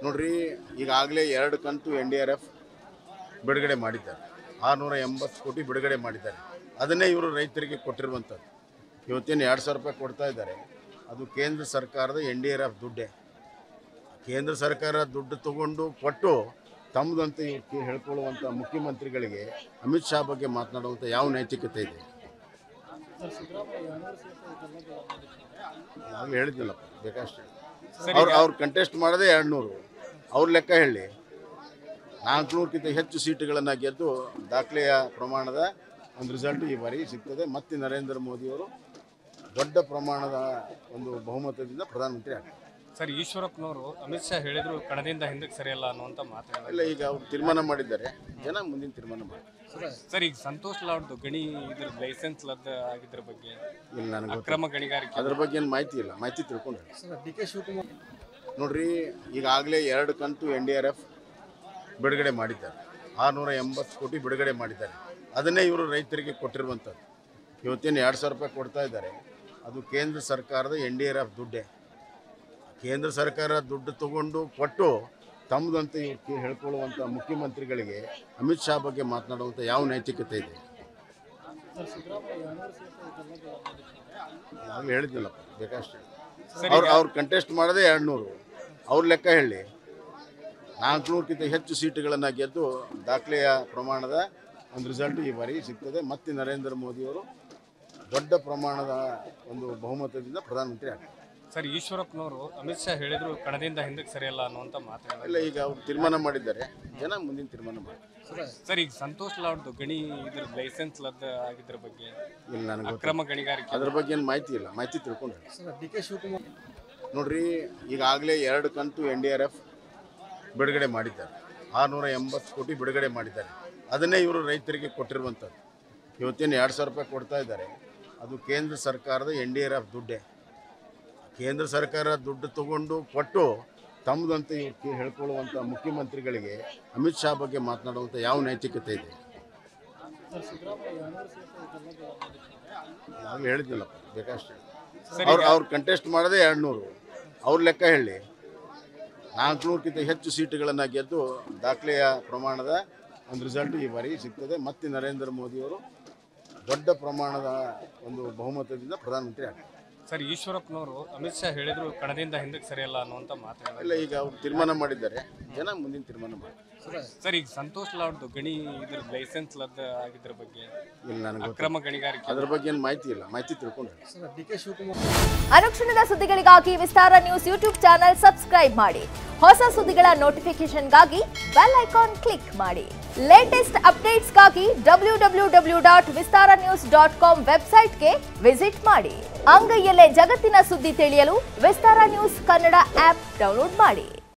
ನೋಡ್ರಿ ಈಗಾಗಲೇ ಎರಡು ಕಂತು ಎನ್ ಡಿ ಆರ್ ಎಫ್ ಬಿಡುಗಡೆ ಮಾಡಿದ್ದಾರೆ ಆರುನೂರ ಎಂಬತ್ತು ಕೋಟಿ ಬಿಡುಗಡೆ ಮಾಡಿದ್ದಾರೆ ಅದನ್ನೇ ಇವರು ರೈತರಿಗೆ ಕೊಟ್ಟಿರುವಂಥದ್ದು ಇವತ್ತೇನು ಎರಡು ಸಾವಿರ ರೂಪಾಯಿ ಕೊಡ್ತಾ ಇದ್ದಾರೆ ಅದು ಕೇಂದ್ರ ಸರ್ಕಾರದ ಎನ್ ಡಿ ಆರ್ ಎಫ್ ದುಡ್ಡೇ ಕೇಂದ್ರ ಸರ್ಕಾರ ದುಡ್ಡು ತಗೊಂಡು ಕೊಟ್ಟು ತಮ್ಮದಂತ ಇವ್ರು ಹೇಳ್ಕೊಳ್ಳುವಂಥ ಮುಖ್ಯಮಂತ್ರಿಗಳಿಗೆ ಅಮಿತ್ ಶಾ ಬಗ್ಗೆ ಮಾತನಾಡುವಂಥ ಯಾವ ನೈತಿಕತೆ ಇದೆ ನಾವು ಹೇಳಿದ್ನಲ್ಲಪ್ಪ ಬೇಕಷ್ಟೇ ಅವ್ರು ಅವ್ರು ಕಂಟೆಸ್ಟ್ ಮಾಡೋದೇ ಎರಡು ನೂರು ಅವ್ರ ಲೆಕ್ಕ ಹೇಳಿ ನಾಲ್ಕುನೂರಕ್ಕಿಂತ ಹೆಚ್ಚು ಸೀಟುಗಳನ್ನು ಗೆದ್ದು ದಾಖಲೆಯ ಪ್ರಮಾಣದ ಒಂದು ರಿಸಲ್ಟ್ ಈ ಬಾರಿ ಸಿಗ್ತದೆ ಮತ್ತೆ ನರೇಂದ್ರ ಮೋದಿಯವರು ದೊಡ್ಡ ಪ್ರಮಾಣದ ಒಂದು ಬಹುಮತದಿಂದ ಪ್ರಧಾನಮಂತ್ರಿ ಆಗ್ತಾರೆ ಸರ್ ಈಶ್ವರಪ್ಪನವರು ಅಮಿತ್ ಶಾ ಹೇಳಿದ್ರು ಕಣದಿಂದ ಹಿಂದಕ್ಕೆ ಸರಿಯಲ್ಲ ಅನ್ನುವಂಥ ಮಾತು ಇಲ್ಲ ಈಗ ಅವ್ರು ತೀರ್ಮಾನ ಮಾಡಿದ್ದಾರೆ ಜನ ಮುಂದಿನ ತೀರ್ಮಾನ ಮಾಡ್ತಾರೆ ಸರ್ ಈಗ ಸಂತೋಷ್ ಲಾಡ್ದು ಗಣಿ ಇದ್ರ ಲೈಸೆನ್ಸ್ ಲದ್ದ ಆಗಿದ್ರ ಬಗ್ಗೆ ಇಲ್ಲ ನನಗೆ ಗೊತ್ತಿಲ್ಲ ಅಕ್ರಮ ಗಣಿಗಾರಿಕೆ ಅದ್ರ ಬಗ್ಗೆ ಏನು ಮಾಹಿತಿ ಇಲ್ಲ ಮಾಹಿತಿ ತಿಳ್ಕೊಂಡ್ರೆ ನೋಡ್ರಿ ಈಗಾಗಲೇ ಎರಡು ಕಂತು ಎನ್ ಡಿ ಆರ್ ಎಫ್ ಬಿಡುಗಡೆ ಮಾಡಿದ್ದಾರೆ ಆರುನೂರ ಎಂಬತ್ತು ಕೋಟಿ ಬಿಡುಗಡೆ ಮಾಡಿದ್ದಾರೆ ಅದನ್ನೇ ಇವರು ರೈತರಿಗೆ ಕೊಟ್ಟಿರುವಂಥದ್ದು ಇವತ್ತೇನು ಎರಡು ಸಾವಿರ ರೂಪಾಯಿ ಕೊಡ್ತಾ ಇದ್ದಾರೆ ಅದು ಕೇಂದ್ರ ಸರ್ಕಾರದ ಎನ್ ಡಿ ಆರ್ ಎಫ್ ದುಡ್ಡೇ ಕೇಂದ್ರ ಸರ್ಕಾರ ದುಡ್ಡು ತಗೊಂಡು ಕೊಟ್ಟು ತಮ್ಮದಂತ ಇವ್ರು ಹೇಳ್ಕೊಳ್ಳುವಂಥ ಮುಖ್ಯಮಂತ್ರಿಗಳಿಗೆ ಅಮಿತ್ ಶಾ ಬಗ್ಗೆ ಮಾತನಾಡುವಂಥ ಯಾವ ನೈತಿಕತೆ ಇದೆ ನಾವು ಹೇಳಿದ್ನಲ್ಲಪ್ಪ ಬೇಕಷ್ಟೇ ಅವ್ರು ಅವ್ರು ಕಂಟೆಸ್ಟ್ ಮಾಡೋದೇ ಎರಡು ನೂರು ಅವ್ರ ಲೆಕ್ಕ ಹೇಳಿ ನಾಲ್ಕುನೂರಕ್ಕಿಂತ ಹೆಚ್ಚು ಸೀಟುಗಳನ್ನು ಗೆದ್ದು ದಾಖಲೆಯ ಪ್ರಮಾಣದ ಒಂದು ರಿಸಲ್ಟ್ ಈ ಬಾರಿ ಸಿಗ್ತದೆ ಮತ್ತೆ ನರೇಂದ್ರ ಮೋದಿಯವರು ದೊಡ್ಡ ಪ್ರಮಾಣದ ಒಂದು ಬಹುಮತದಿಂದ ಪ್ರಧಾನಮಂತ್ರಿ ಆಗ್ತಾರೆ ಸರ್ ಈಶ್ವರಪ್ಪನವರು ಅಮಿತ್ ಶಾ ಹೇಳಿದ್ರು ಕಣದಿಂದ ಹಿಂದಕ್ಕೆ ಸರಿಯಲ್ಲ ಅನ್ನುವಂಥ ಮಾತು ಇಲ್ಲ ಈಗ ಅವ್ರು ತೀರ್ಮಾನ ಮಾಡಿದ್ದಾರೆ ಜನ ಮುಂದಿನ ತೀರ್ಮಾನ ಮಾಡ್ತಾರೆ ಸರ್ ಈಗ ಸಂತೋಷ್ ಲಾಡ್ದು ಗಣಿ ಇದ್ರ ಲೈಸೆನ್ಸ್ ಲದ್ದ ಆಗಿದ್ರ ಬಗ್ಗೆ ಇಲ್ಲ ನನಗೆ ಗೊತ್ತಿಲ್ಲ ಅಕ್ರಮ ಗಣಿಗಾರಿಕೆ ಅದ್ರ ಬಗ್ಗೆ ಏನು ಮಾಹಿತಿ ಇಲ್ಲ ಮಾಹಿತಿ ತಿಳ್ಕೊಂಡ್ರೆ ನೋಡ್ರಿ ಈಗಾಗಲೇ ಎರಡು ಕಂತು ಎನ್ ಡಿ ಆರ್ ಎಫ್ ಬಿಡುಗಡೆ ಮಾಡಿದ್ದಾರೆ ಆರುನೂರ ಎಂಬತ್ತು ಕೋಟಿ ಬಿಡುಗಡೆ ಮಾಡಿದ್ದಾರೆ ಅದನ್ನೇ ಇವರು ರೈತರಿಗೆ ಕೊಟ್ಟಿರುವಂಥದ್ದು ಇವತ್ತೇನು ಎರಡು ಸಾವಿರ ರೂಪಾಯಿ ಕೊಡ್ತಾ ಇದ್ದಾರೆ ಅದು ಕೇಂದ್ರ ಸರ್ಕಾರದ ಎನ್ ಡಿ ಆರ್ ಎಫ್ ದುಡ್ಡೇ ಕೇಂದ್ರ ಸರ್ಕಾರ ದುಡ್ಡು ತಗೊಂಡು ಕೊಟ್ಟು ತಮ್ಮದಂತ ಇವ್ರು ಹೇಳ್ಕೊಳ್ಳುವಂಥ ಮುಖ್ಯಮಂತ್ರಿಗಳಿಗೆ ಅಮಿತ್ ಶಾ ಬಗ್ಗೆ ಮಾತನಾಡುವಂಥ ಯಾವ ನೈತಿಕತೆ ಇದೆ ನಾವು ಹೇಳಿದ್ನಲ್ಲಪ್ಪ ಬೇಕಷ್ಟೇ ಅವ್ರು ಅವ್ರು ಕಂಟೆಸ್ಟ್ ಮಾಡೋದೇ ಎರಡು ನೂರು ಅವ್ರ ಲೆಕ್ಕ ಹೇಳಿ ನಾಲ್ಕುನೂರಕ್ಕಿಂತ ಹೆಚ್ಚು ಸೀಟುಗಳನ್ನು ಗೆದ್ದು ದಾಖಲೆಯ ಪ್ರಮಾಣದ ಒಂದು ರಿಸಲ್ಟ್ ಈ ಬಾರಿ ಸಿಗ್ತದೆ ಮತ್ತೆ ನರೇಂದ್ರ ಮೋದಿಯವರು ದೊಡ್ಡ ಪ್ರಮಾಣದ ಒಂದು ಬಹುಮತದಿಂದ ಪ್ರಧಾನಮಂತ್ರಿ ಆಗ್ತಾರೆ ಸರ್ ಈಶ್ವರಪ್ಪನವರು ಅಮಿತ್ ಶಾ ಹೇಳಿದ್ರು ಕಣದಿಂದ ಹಿಂದಕ್ಕೆ ಸರಿಯಲ್ಲ ಅನ್ನುವಂಥ ಮಾತು ಇಲ್ಲ ಈಗ ಅವ್ರು ತೀರ್ಮಾನ ಮಾಡಿದ್ದಾರೆ ಜನ ಮುಂದಿನ ತೀರ್ಮಾನ ಮಾಡ್ತಾರೆ ಸರ್ ಈಗ ಸಂತೋಷ್ ಲಾಡ್ದು ಗಣಿ ಇದ್ರ ಲೈಸೆನ್ಸ್ ಲದ್ದ ಆಗಿದ್ರ ಬಗ್ಗೆ ಇಲ್ಲ ನನಗೆ ಗೊತ್ತಿಲ್ಲ ಅಕ್ರಮ ಗಣಿಗಾರಿಕೆ ಅದ್ರ ಬಗ್ಗೆ ಏನು ಮಾಹಿತಿ ಇಲ್ಲ ಮಾಹಿತಿ ತಿಳ್ಕೊಂಡ್ರೆ ಅನುಕ್ಷಣದ ಸುದ್ದಿಗಳಿಗಾಗಿ Vistara news YouTube channel subscribe ಮಾಡಿ ಹೊಸ ಸುದ್ದಿಗಳ ನೋಟಿಫಿಕೇಶನ್ಗಾಗಿ ಬೆಲ್ ಐಕಾನ್ ಕ್ಲಿಕ್ ಮಾಡಿ ಲೇಟೆಸ್ಟ್ ಅಪ್ಡೇಟ್ಸ್ಗಾಗಿ W W W dot Vistara news dot com ವೆಬ್ಸೈಟ್ಗೆ ವಿಸಿಟ್ ಮಾಡಿ ಅಂಗೈಯಲ್ಲೇ ಜಗತ್ತಿನ ಸುದ್ದಿ ತಿಳಿಯಲು Vistara news Kannada app download ಮಾಡಿ